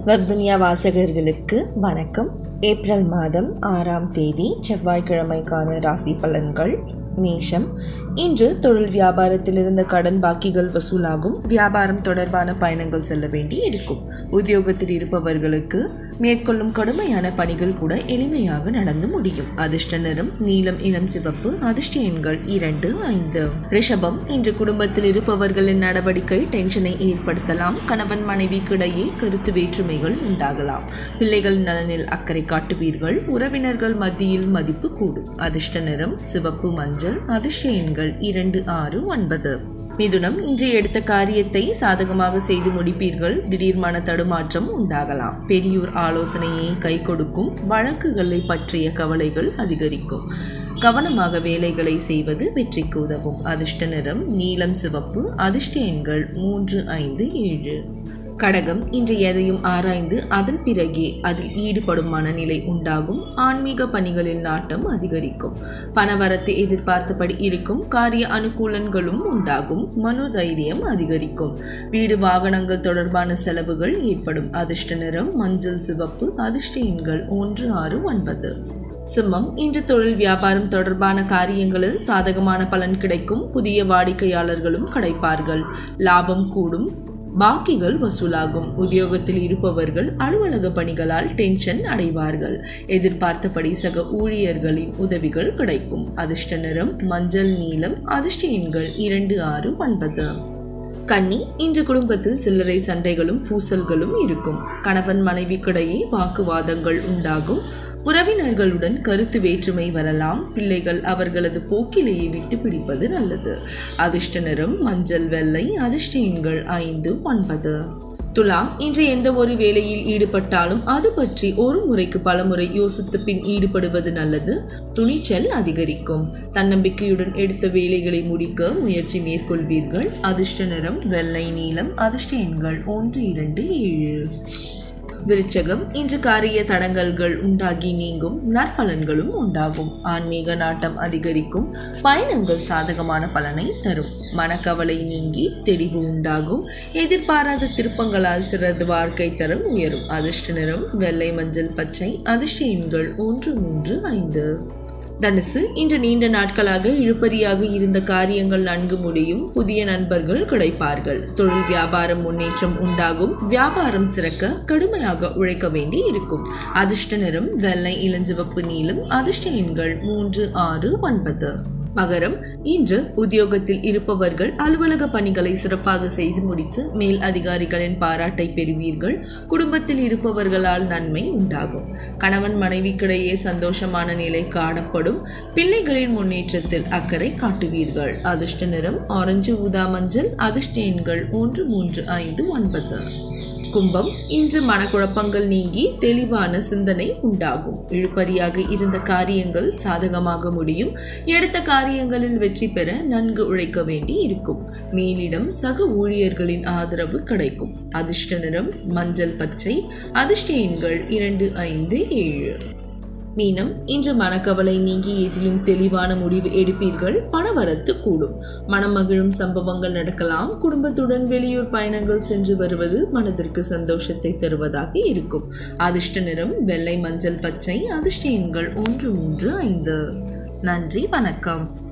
வெப்துனியா வாசகர்களுக்கு வணக்கம் ஏப்ரல் மாதம் ஆறாம் தேதி செவ்வாய்க்கிழமைக்கான ராசி பலன்கள் மேஷம் இன்று தொழில் வியாபாரத்தில் இருந்த கடன் பாக்கிகள் வசூலாகும் வியாபாரம் தொடர்பான பயணங்கள் செல்ல வேண்டி இருக்கும் உத்தியோகத்தில் இருப்பவர்களுக்கு மேற்கொள்ளும் கடுமையான பணிகள் கூட எளிமையாக நடந்து முடியும் அதிர்ஷ்ட நிறம் நீலம் இளம் சிவப்பு அதிர்ஷ்ட எண்கள் இரண்டு ஐந்து ரிஷபம் இன்று குடும்பத்தில் இருப்பவர்களின் நடவடிக்கை டென்ஷனை ஏற்படுத்தலாம் கணவன் மனைவிக்கிடையே கருத்து வேற்றுமைகள் உண்டாகலாம் பிள்ளைகள் நலனில் அக்கறை காட்டுவீர்கள் உறவினர்கள் மத்தியில் மதிப்பு கூடும் அதிர்ஷ்ட நிறம் சிவப்பு மஞ்சள் அதிர்ஷ்ட எண்கள் இரண்டு ஆறு ஒன்பது மிதுனம் இன்று எடுத்த காரியத்தை சாதகமாக செய்து முடிப்பீர்கள் திடீர் மன தடுமாற்றம் உண்டாகலாம் பெரியோர் ஆலோசனையை கை கொடுக்கும் வழக்குகளை பற்றிய கவலைகள் அதிகரிக்கும் கவனமாக வேலைகளை செய்வது வெற்றிக்கு உதவும் அதிர்ஷ்ட நிறம் நீலம் சிவப்பு அதிர்ஷ்ட எண்கள் மூன்று ஐந்து ஏழு கடகம் இன்று எதையும் ஆராய்ந்து அதன் பிறகே அதில் ஈடுபடும் மனநிலை உண்டாகும் ஆன்மீக பணிகளில் நாட்டம் அதிகரிக்கும் பணவரத்து எதிர்பார்த்தபடி இருக்கும் காரிய அனுகூலங்களும் உண்டாகும் மனோதைரியம் அதிகரிக்கும் வீடு வாகனங்கள் தொடர்பான செலவுகள் ஏற்படும் அதிர்ஷ்ட நிறம் மஞ்சள் சிவப்பு அதிர்ஷ்ட எண்கள் ஒன்று ஆறு ஒன்பது சிம்மம் இன்று தொழில் வியாபாரம் தொடர்பான காரியங்களில் சாதகமான பலன் கிடைக்கும் புதிய வாடிக்கையாளர்களும் கிடைப்பார்கள் லாபம் கூடும் பாக்கிகள் வசூலாகும் உத்தியோகத்தில் இருப்பவர்கள் அலுவலக பணிகளால் டென்ஷன் அடைவார்கள் எதிர்பார்த்தபடி சக ஊழியர்களின் உதவிகள் கிடைக்கும் அதிர்ஷ்ட நிறம் மஞ்சள் நீலம் அதிர்ஷ்ட எண்கள் இரண்டு ஆறு ஒன்பது கன்னி இன்று குடும்பத்தில் சில்லறை சண்டைகளும் பூசல்களும் இருக்கும் கணவன் மனைவிக்கிடையே வாக்குவாதங்கள் உண்டாகும் உறவினர்களுடன் கருத்து வேற்றுமை வரலாம் பிள்ளைகள் அவர்களது போக்கிலேயே விட்டு பிடிப்பது நல்லது அதிர்ஷ்ட நிறம் மஞ்சள் வெள்ளை அதிர்ஷ்ட எண்கள் ஐந்து ஒன்பது துலாம் இன்று எந்த ஒரு வேலையில் ஈடுபட்டாலும் அது பற்றி ஒரு முறைக்கு பல முறை யோசித்து பின் ஈடுபடுவது நல்லது துணிச்சல் அதிகரிக்கும் தன்னம்பிக்கையுடன் எடுத்த வேலைகளை முடிக்க முயற்சி மேற்கொள்வீர்கள் அதிர்ஷ்ட நிறம் வெள்ளை நீலம் அதிர்ஷ்ட எண்கள் ஒன்று இரண்டு ஏழு விருச்சகம் இன்று காரிய தடங்கல்கள் உண்டாகி நீங்கும் நற்பலன்களும் உண்டாகும் ஆன்மீக நாட்டம் அதிகரிக்கும் பயணங்கள் சாதகமான பலனை தரும் மனக்கவலை நீங்கி தெளிவு உண்டாகும் எதிர்பாராத திருப்பங்களால் சிறந்த வாழ்க்கை தரம் உயரும் அதிர்ஷ்ட நிறம் வெள்ளை மஞ்சள் பச்சை அதிர்ஷ்ட எண்கள் ஒன்று மூன்று ஐந்து தனுசு இன்று நீண்ட நாட்களாக இழுபறியாக இருந்த காரியங்கள் நன்கு முடியும் புதிய நண்பர்கள் கிடைப்பார்கள் தொழில் வியாபாரம் முன்னேற்றம் உண்டாகும் வியாபாரம் சிறக்க கடுமையாக உழைக்க வேண்டி இருக்கும் அதிர்ஷ்ட நிறம் வெள்ளை இளஞ்சிவப்பு நீலம் அதிர்ஷ்ட எண்கள் மூன்று ஆறு ஒன்பது மகரம் இன்று உத்தியோகத்தில் இருப்பவர்கள் அலுவலக பணிகளை சிறப்பாக செய்து முடித்து மேல் அதிகாரிகளின் பாராட்டை பெறுவீர்கள் குடும்பத்தில் இருப்பவர்களால் நன்மை உண்டாகும் கணவன் மனைவிக்கிடையே சந்தோஷமான நிலை காணப்படும் பிள்ளைகளின் முன்னேற்றத்தில் அக்கறை காட்டுவீர்கள் அதிர்ஷ்ட நிறம் ஆரஞ்சு ஊதா மஞ்சள் அதிர்ஷ்ட எண்கள் ஒன்று மூன்று ஐந்து ஒன்பது கும்பம் இன்று மனக்குழப்பங்கள் நீங்கி தெளிவான சிந்தனை உண்டாகும் இழுபறியாக இருந்த காரியங்கள் சாதகமாக முடியும் எடுத்த காரியங்களில் வெற்றி பெற நன்கு உழைக்க வேண்டி இருக்கும் மேலிடம் சக ஊழியர்களின் ஆதரவு கிடைக்கும் அதிர்ஷ்ட நிறம் மஞ்சள் பச்சை அதிர்ஷ்ட எண்கள் இரண்டு ஐந்து ஏழு மீனம் இன்று மனக்கவலை நீங்கி எதிலும் தெளிவான முடிவு எடுப்பீர்கள் பணவரத்து கூடும் மனம் மகிழும் சம்பவங்கள் நடக்கலாம் குடும்பத்துடன் வெளியூர் பயணங்கள் சென்று வருவது மனதிற்கு சந்தோஷத்தை தருவதாக இருக்கும் அதிர்ஷ்ட நிறம் வெள்ளை மஞ்சள் பச்சை அதிர்ஷ்ட எண்கள் ஒன்று மூன்று ஐந்து நன்றி வணக்கம்